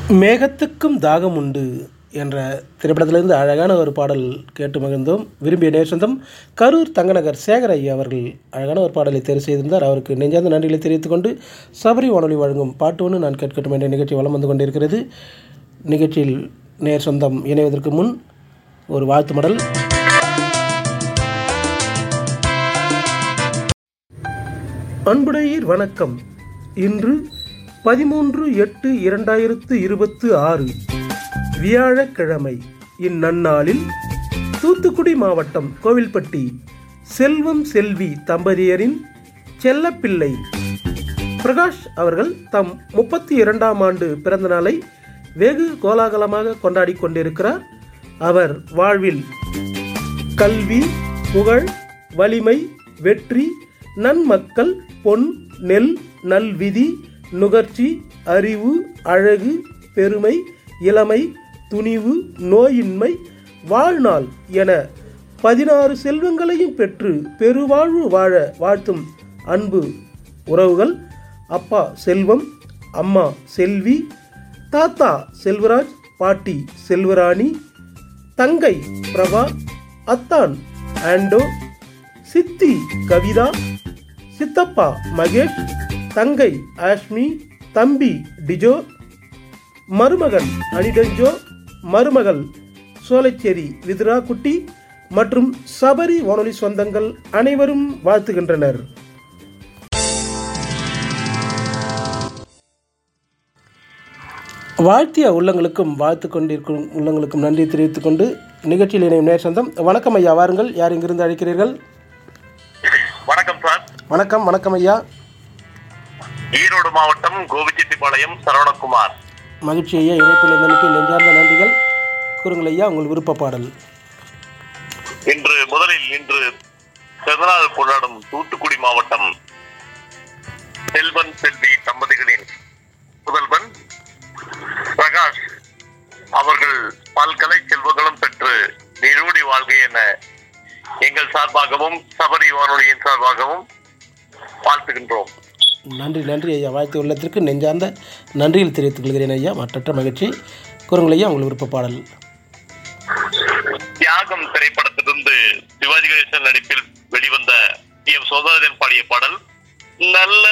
மேகத்துக்கும் தாகம் உண்டு என்ற திரைப்படத்திலிருந்து அழகான ஒரு பாடல் கேட்டு மகிழ்ந்தோம் விரும்பிய நேசந்தம் கரூர் தங்கநகர் சேகர் ஐயா அவர்கள் அழகான ஒரு பாடலை தேர்வு செய்திருந்தார் அவருக்கு நெஞ்சார்ந்த நன்றிகளை தெரிவித்துக் கொண்டு சபரி வானொலி வழங்கும் பாட்டு ஒன்று நான் கேட்கட்டும் என்ற நிகழ்ச்சி வலம் வந்து கொண்டிருக்கிறது நிகழ்ச்சியில் நேர் சொந்தம் இணைவதற்கு முன் ஒரு வாழ்த்து மடல் அன்புடையீர் வணக்கம் இன்று பதிமூன்று எட்டு இரண்டாயிரத்து இருபத்து ஆறு வியாழக்கிழமை இந்நன்னாளில் தூத்துக்குடி மாவட்டம் கோவில்பட்டி செல்வம் செல்வி தம்பதியரின் செல்லப்பிள்ளை பிரகாஷ் அவர்கள் தம் முப்பத்தி இரண்டாம் ஆண்டு பிறந்த நாளை வெகு கோலாகலமாக கொண்டாடி கொண்டிருக்கிறார் அவர் வாழ்வில் கல்வி புகழ் வலிமை வெற்றி நன்மக்கள் பொன் நெல் நல்விதி நுகர்ச்சி அறிவு அழகு பெருமை இளமை துணிவு நோயின்மை வாழ்நாள் என பதினாறு செல்வங்களையும் பெற்று பெருவாழ்வு வாழ வாழ்த்தும் அன்பு உறவுகள் அப்பா செல்வம் அம்மா செல்வி தாத்தா செல்வராஜ் பாட்டி செல்வராணி தங்கை பிரபா அத்தான் ஆண்டோ சித்தி கவிதா சித்தப்பா மகேஷ் தங்கை ஆஷ்மி தம்பி டிஜோ மருமகன் அனிடஞ்சோ மருமகள் சோலைச்சேரி விதுரா குட்டி மற்றும் சபரி வானொலி சொந்தங்கள் அனைவரும் வாழ்த்துகின்றனர் வாழ்த்திய உள்ளங்களுக்கும் வாழ்த்து கொண்டிருக்கும் உள்ளங்களுக்கும் நன்றி தெரிவித்துக் கொண்டு நிகழ்ச்சியில் இணையும் நேர் சொந்தம் வணக்கம் ஐயா வாருங்கள் யார் இங்கிருந்து அழைக்கிறீர்கள் வணக்கம் சார் வணக்கம் வணக்கம் ஐயா ஈரோடு மாவட்டம் கோபிச்செட்டிப்பாளையம் சரவணகுமார் மகிழ்ச்சி ஐயா இணைப்பில் இருந்தமைக்கு நெஞ்சார்ந்த நன்றிகள் கூறுங்கள் ஐயா உங்கள் விருப்ப பாடல் இன்று முதலில் இன்று பிறந்தநாள் கொண்டாடும் தூத்துக்குடி மாவட்டம் செல்வன் செல்வி தம்பதிகளின் புதல்வன் பிரகாஷ் அவர்கள் பல்கலை செல்வங்களும் பெற்று நிரூடி வாழ்க என எங்கள் சார்பாகவும் சபரி வானொலியின் சார்பாகவும் வாழ்த்துகின்றோம் நன்றி நன்றி ஐயா வாழ்த்து உள்ளத்திற்கு நெஞ்சார்ந்த நன்றியில் தெரிவித்துக் கொள்கிறேன் ஐயா மற்றற்ற மகிழ்ச்சி கூறுங்கள் ஐயா உங்கள் விருப்ப பாடல் தியாகம் திரைப்படத்திலிருந்து சிவாஜி கணேசன் நடிப்பில் வெளிவந்த டி எம் சோதரன் பாடிய பாடல் நல்ல